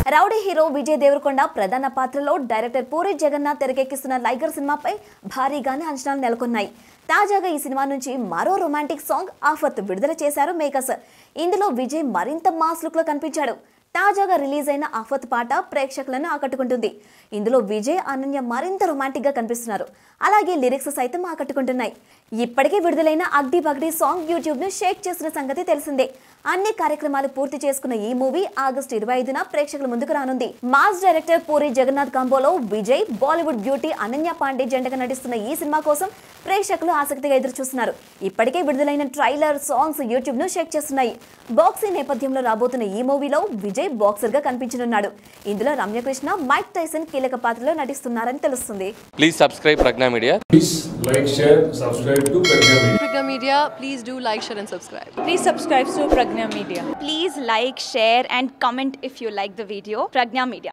Rowdy hero Vijay Deverakonda ప్రధాన పాత్రలో director Puri Jagannadh తెరకెక్కిస్తున్న లైగర్ సినిమాపై భారీగానే అంచనాలు నెలకొన్నాయి తాజాగా ఈ సినిమా నుంచి మరో రొమాంటిక్ సాంగ్ ఆఫత్ విడుదల చేశారు మేకర్స్ ఇందులో విజయ్ మరింత మాస్ లుక్ లో కనిపించాడు తాజాగా రిలీజ్ అయిన ఆఫత్ పాట ప్రేక్షకులను ఆకట్టుకుంటుంది ఇందులో విజయ్ అనన్య మరింత రొమాంటిక్ గా కనిపిస్తున్నారు అలాగే లిరిక్స్ సైతం ఆకట్టుకుంటున్నాయి ఇప్పటికే విడుదలైన అగ్డి బగ్డి సాంగ్ యూట్యూబ్ ను షేక్ చేసిన సంగతి తెలిసిందే అన్ని కార్యక్రమాలు పూర్తి చేసుకున్న ఈ మూవీ ఆగస్టు ఇరవై ఐదున ప్రేక్షకుల ముందుకు రానుంది మాస్ డైరెక్టర్ పూరి జగన్నాథ్ కాంబోలో విజయ్ బాలీవుడ్ బ్యూటీ అనన్య పాండే జంటగా నటిస్తున్న ఈ సినిమా కోసం ప్రేక్షకులు ఆసక్తిగా ఎదురు చూస్తున్నారు ఇప్పటికే విడుదలైన ట్రైలర్ సాంగ్స్ యూట్యూబ్ ను షేక్ చేస్తున్నాయి బాక్సింగ్ నేపథ్యంలో రాబోతున్న ఈ మూవీలో విజయ్ బాక్సర్ గా కనిపించనున్నాడు ఇందులో రమ్యకృష్ణ మైక్ టైసన్ కీలక పాత్రలో నటిస్తున్నారని తెలుస్తుంది Please subscribe Pragna Media. Please like, share, subscribe to Pragya Media. Pragya Media, please do like, share, and subscribe. Please subscribe to Pragna Media. Please like, share, and comment if you like the video. Pragna Media.